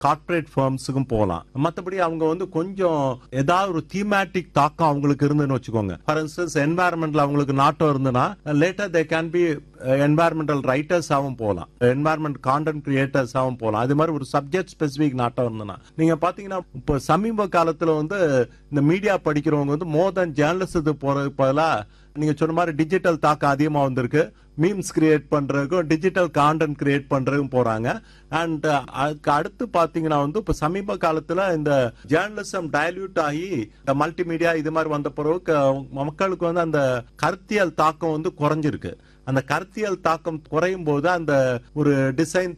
corporate ஃபர்ம்ஸுக்கும் போகலாம் மற்றபடி அவங்க வந்து கொஞ்சம் ஏதாவது ஒரு தீமேட்டிக் தாக்கம் அவங்களுக்கு இருந்துன்னு வச்சுக்கோங்க ஃபார் இன்ஸ்டன்ஸ் என்வாயர்மெண்ட்ல அவங்களுக்கு நாட்டம் இருந்துன்னா later they can be environmental ரைட்டர்ஸாகவும் போகலாம் என்வாயர்மெண்ட் கான்டென்ட் கிரியேட்டர்ஸாகவும் போகலாம் அது மாதிரி ஒரு சப்ஜெக்ட் ஸ்பெசிபிக் நாட்டம் இருந்ததுன்னா நீங்க பாத்தீங்கன்னா இப்போ சமீப காலத்துல வந்து இந்த மீடியா படிக்கிறவங்க வந்து மோர் தென் ஜேர்னலிஸ்ட் போறதுக்கு பதிலா நீங்க சொன்ன மாதிரி டிஜிட்டல் தாக்கம் அதிகமா வந்திருக்கு மீம்ஸ் கிரியேட் பண்றதுக்கும் டிஜிட்டல் கான்டென்ட் கிரியேட் பண்றதுக்கும் போறாங்க அண்ட் அதுக்கு அடுத்து பாத்தீங்கன்னா வந்து இப்ப சமீப காலத்துல இந்த ஜேர்னலிசம் டைல்யூட் ஆகி இந்த மல்டிமீடியா இது மாதிரி வந்த பிறகு க- மக்களுக்கு வந்து அந்த கருத்தியல் தாக்கம் வந்து குறைஞ்சிருக்கு அந்த கருத்தியல் தாக்கம் குறையும் போது அந்த ஒரு டிசைன்